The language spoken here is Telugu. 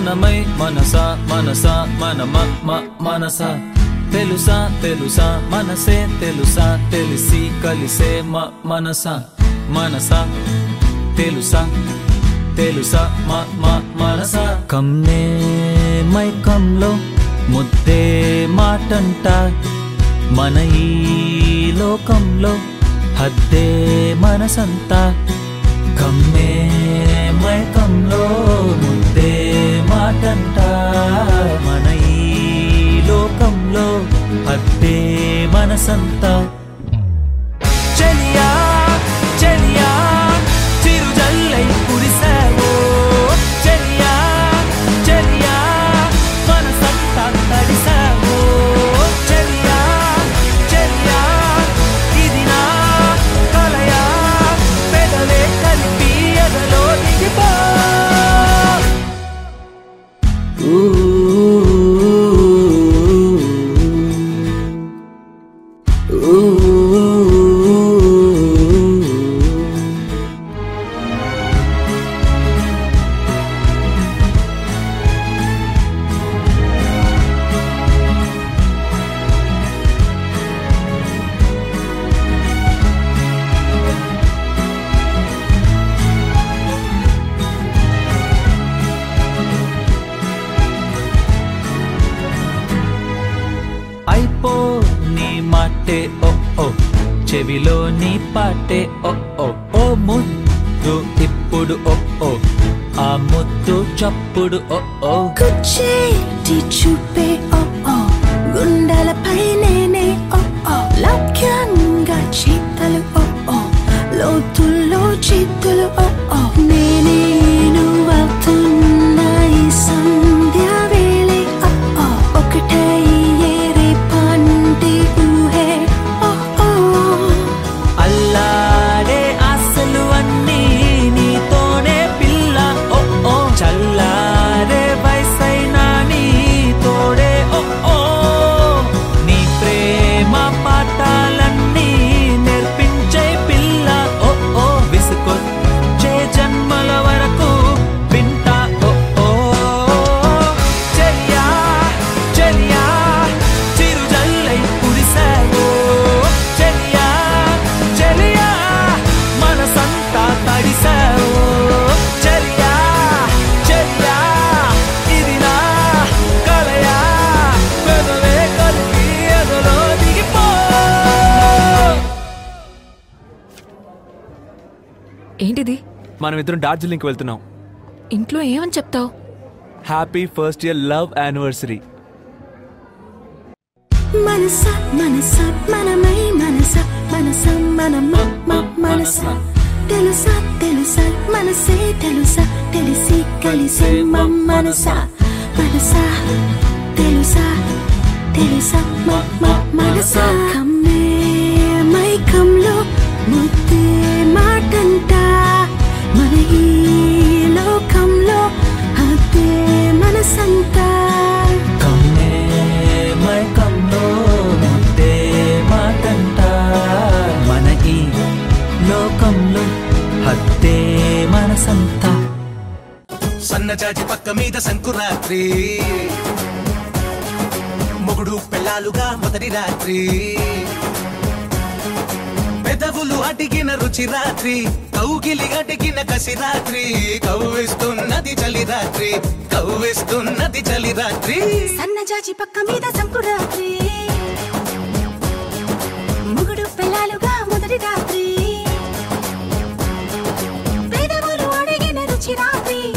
మనమై మనస మనస మన మ మ మనస తెలుసా తెలుసా మనసే తెలుసా తెలిసి కలిసే మ మనస మనస తెలుసా తెలుసా మ మ మనస కమ్మే మైకంలో ముద్దే మాటంట మన ఈ లోకంలో హద్దే మనసంతా కమ్మే మైకంలో ముద్దే మాటంట మన ఈ లోకంలో హద్దే మనసంతా చెలియా చెలియా చిరుజల్లై కురిసావో చెలియా చెలియా మనసంతా తడిసావో చెలియా చెలియా ఇది నా కలయా పెదవే కలిపి ఎదలో దిగిపో అయిపో నీ మాటే ఓ ఓ చెవిలో నీ పాటే ఓ ఓ ఓ ముద్దు ఇప్పుడు ఓ ఓ ఆ ముద్దు చప్పుడు ఓ ఓ కుచ్చేటి చూపే ఓ ఓ గుండెలపై నేనే ఓ ఓ లక్ష్యంగా చీతలు ఓ ఓ లోతుల్లో చేతులు ఓ ఓ నేనే నువ్వవుతున్న ఈ సంధ్య వేళే ఓ ఓ ఒకటై ఏరే పంటి ఊహే ఓ ఓ అల్లాడే ఆశలు అన్నీ నీతోనే పిల్ల ఓ ఓ చల్లారే వయసైనా నీ తోడే ఓ ఓ నీ ప్రేమ పాఠాలన్నీ నేర్పించే పిల్ల ఓ ఓ విసుకొచ్చే జన్మల వరకు వింటా ఓ ఓ చెలియా చెలియా చిరుజల్లై కురిసావో చెలియా చెలియా మనసంతా తడిసావో చెలియా చెలియా ఇది నా కలయా పెదవే కలిపి ఎదలో దిగిపో ఏంటిది మనం ఇద్దరం డార్జిలింగ్కి వెళ్తున్నాం ఇంట్లో ఏమని చెప్తావు happy first year love anniversary మనస మనస మనమై మనస మనస మన మ మ మనస తెలుసా తెలుసా మనసే తెలుసా తెలిసి కలిసే మ మనస మనస తెలుసా తెలుసా మ మ మనస కమ్మే మైకంలో ముద్దే మాటంట మన ఈ లోకంలో అదే మనసంతా కమ్మే మైకంలో ముద్దే మాటంట మన ఈ లోకంలో హద్దే మనసంతా సన్నజాజి పక్క మీద సంకురాత్రి మొగుడు పెళ్ళాలుగా మొదటి రాత్రి పెదవులు అడిగిన రుచి రాత్రి కౌగిలి అడిగిన కసి రాత్రి కవ్విస్తున్నది చలి రాత్రి కవ్విస్తున్నది చలి రాత్రి సన్నజాజి పక్క మీద సంకురాత్రి